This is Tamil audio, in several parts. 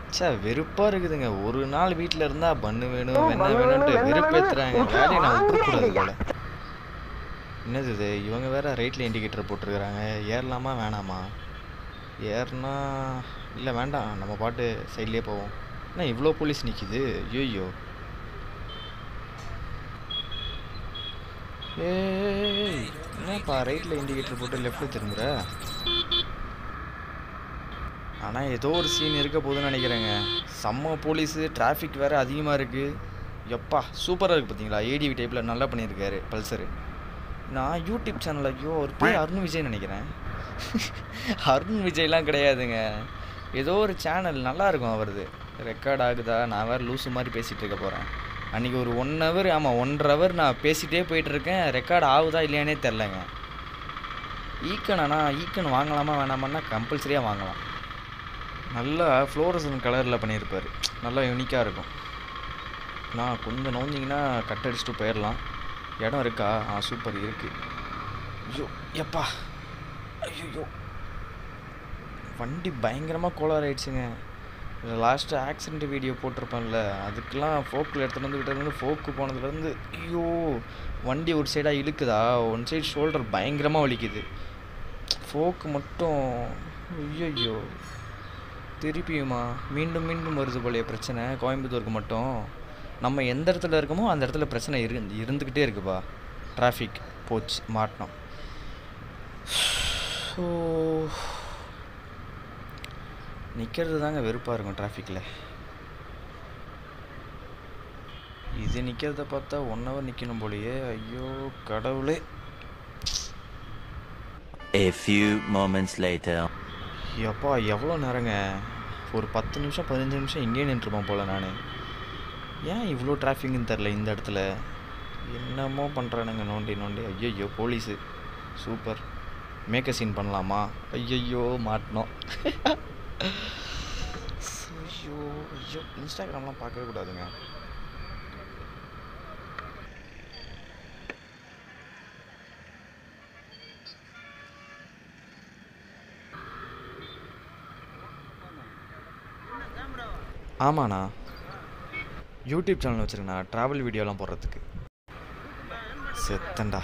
ச்சே வெறுப்பாக இருக்குதுங்க ஒரு நாள் வீட்டில் இருந்தால் பண்ணு வேணும் ஓ, வெண்ணெய் பண்ணு வேணும்ட்டு வேணும், வெண்ணெய் வெறுப்பேற்றுறாங்க வேணும். வேலையை நான் வாங்கியே விட்டுறக்கூடாது இல்லையா? போல என்னது இது இவங்க வேற ரைட்டில் இண்டிகேட்டர் போட்டிருக்கிறாங்க ஏறலாமா வேணாமா ஏறினா இல்லை வேண்டாம் நம்ம பாட்டு சைட்லேயே போவோம் என்ன இவ்வளோ போலீஸ் நிற்கிது ஐயோ ஏய் என்னப்பா ரைட்டில் இண்டிகேட்டர் போட்டு லெஃப்ட்டில் திரும்புகிற ஆனால் ஏதோ ஒரு சீன் இருக்க போகுதுன்னு நினைக்கிறேங்க செம்ம போலீஸு டிராஃபிக் வேறு அதிகமாக இருக்குது எப்பா சூப்பராக இருக்குது பார்த்தீங்களா ஏடிவி டைப்பில் நல்லா பண்ணியிருக்காரு பல்சரு நான் யூடியூப் சேனல் ஐயோ ஒரு பேர் அருண் விஜய் நினைக்கிறேன் அருண் விஜய்லாம் கிடையாதுங்க ஏதோ ஒரு சேனல் நல்லா இருக்கும் அவரது ரெக்கார்ட் ஆகுதா நான் வேறு லூசு மாதிரி பேசிகிட்டு இருக்க போகிறேன் அன்றைக்கி ஒரு ஒன் ஹவர் ஆமாம் ஒன்றரை ஹவர் நான் பேசிகிட்டே போயிட்டுருக்கேன் ரெக்கார்ட் ஆகுதா இல்லையானே தெரிலங்க ஈக்கன் ஆனால் ஈக்கன் வாங்கலாமா வேணாமான்னா கம்பல்சரியாக வாங்கலாம் நல்லா ஃப்ளோரசன் கலரில் பண்ணியிருப்பார் நல்லா யூனிக்காக இருக்கும் நான் கொஞ்சம் நோஞ்சிங்கன்னா கட் அடிச்சுட்டு போயிடலாம் இடம் இருக்கா ஆ சூப்பர் இருக்குது ஐயோ எப்பா ஐயோ வண்டி பயங்கரமாக கோளாறு ஆயிடுச்சுங்க லாஸ்ட்டு ஆக்சிடென்ட் வீடியோ போட்டிருப்பேன்ல அதுக்கெலாம் ஃபோக்கில் எடுத்துகிட்டு வந்து விட்டதுலேருந்து ஃபோக்கு போனதுலேருந்து ஐயோ வண்டி ஒரு சைடாக இழுக்குதா ஒன் சைடு ஷோல்டர் பயங்கரமாக வலிக்குது ஃபோக்கு மட்டும் ஐயோ திருப்பியுமா மீண்டும் மீண்டும் வருது போலயே பிரச்சனை கோயம்புத்தூருக்கு மட்டும் நம்ம எந்த இடத்துல இருக்கோமோ அந்த இடத்துல பிரச்சனை இரு இருந்துக்கிட்டே இருக்குப்பா டிராஃபிக் போச்சு மாட்டினோம் ஸோ நிற்கிறது தாங்க வெறுப்பாக இருக்கும் டிராஃபிக்கில் இது நிற்கிறத பார்த்தா ஒன் ஹவர் நிற்கணும் போலயே ஐயோ கடவுளே A few moments later. எப்பா எவ்வளோ நேரங்க ஒரு பத்து நிமிஷம் பதினஞ்சு நிமிஷம் இங்கேயே நின்றுருப்பேன் போல் நான் ஏன் இவ்வளோ டிராஃபிக்னு தெரில இந்த இடத்துல என்னமோ பண்ணுறானுங்க நோண்டி நோண்டி ஐயையோ போலீஸு சூப்பர் மேக்க சீன் பண்ணலாமா ஐயையோ மாட்டினோம் ஐயோ ஐயோ இன்ஸ்டாகிராம்லாம் பார்க்கவே கூடாதுங்க ஆமாண்ணா யூடியூப் சேனல் வச்சுருக்கண்ணா ட்ராவல் வீடியோலாம் போடுறதுக்கு செத்தண்டா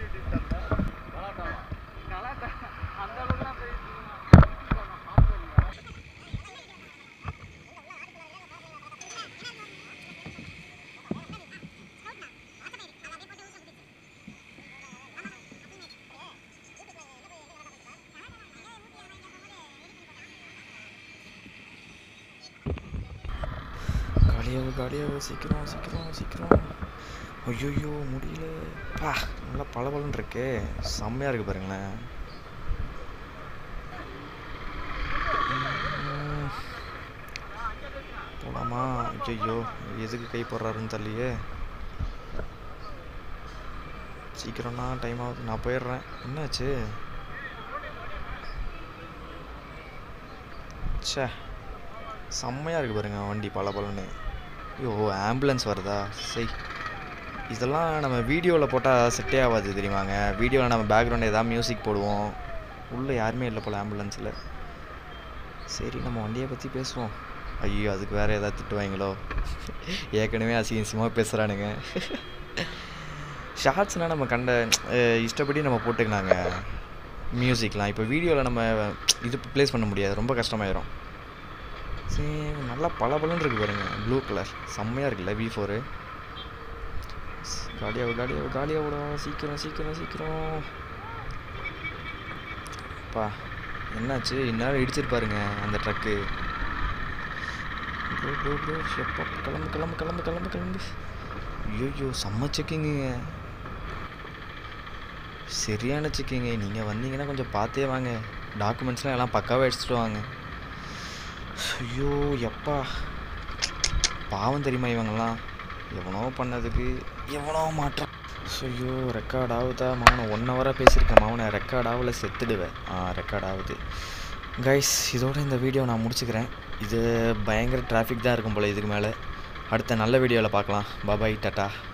காலியாகு காலியாகு சீக்கிரம் சீக்கிரம் சீக்கிரம் ஐயோ முடியல பா நல்லா பளபளன்னு இருக்கே செம்மையாக இருக்கு பாருங்களேன் உம். போலாமா ஐயோ எதுக்கு கை போடுறாருன்னு தெரியலையே சீக்கிரம்னா டைம் ஆகுது நான் போயிடுறேன் என்னாச்சு ச்சே செம்மையாக இருக்குது பாருங்க வண்டி பல பலன்னு ஐயோ ஆம்புலன்ஸ் வருதா சரி இதெல்லாம் நம்ம வீடியோவில் போட்டால் செட்டே ஆகாது தெரியுமாங்க வீடியோவில் நம்ம பேக்ரவுண்ட் ஏதாவது மியூசிக் போடுவோம் உள்ளே யாருமே இல்லை போல் ஆம்புலன்ஸில் சரி நம்ம வண்டியை பற்றி பேசுவோம் ஐயோ அதுக்கு வேறு ஏதாவது திட்டுவாங்களோ ஏற்கனவே அசிங்கசியமாக பேசுகிறானுங்க ஷார்ட்ஸ்னால் நம்ம கண்ட அஹ், இஷ்டப்படி நம்ம போட்டுக்கலாங்க மியூசிக்லாம் இப்போ வீடியோவில் நம்ம இது ப்ளேஸ் பண்ண முடியாது ரொம்ப கஷ்டமாயிரும் சரி நல்லா பளபளன்னு இருக்கு பாருங்க ப்ளூ கலர் செம்மையாக இருக்குல்ல வி ஃபோரு காலியாக காலியாக காலியாக விடும் சீக்கிரம் சீக்கிரம் சீக்கிரம் பா என்னாச்சு இந்நேரம் இடிச்சிருப்பாருங்க அந்த ட்ரக்கு ப்ரோ ப்ரோ ப்ரோ எப்பா கிளம்பு கிளம்பு கிளம்பு கிளம்பு கிளம்பு ஐயோ செம்ம செக்கிங்குங்க சரியான செக்கிங்க நீங்கள் வந்தீங்கன்னா கொஞ்சம் பார்த்தே வாங்க டாக்குமெண்ட்ஸ்லாம் எல்லாம் பக்காவாக எடுத்துகிட்டு வாங்க ஐயோ எப்பா பாவம் தெரியுமா இவங்கெல்லாம் எவனோ பண்ணதுக்கு எவனோ மாற்றான் ஐயோ ரெக்கார்ட் ஆகுதா மவனை ஒன் ஹவராக பேசியிருக்கேன் மவனை ரெக்கார்ட் ஆகல செத்துடுவேன் ஆ ரெக்கார்ட் ஆகுது கைஸ் இதோட இந்த வீடியோ நான் முடிச்சுக்கிறேன் இது பயங்கர டிராஃபிக் தான் இருக்கும் போல் இதுக்கு மேலே அடுத்த நல்ல வீடியோவில் பார்க்கலாம் பாபாய் டாட்டா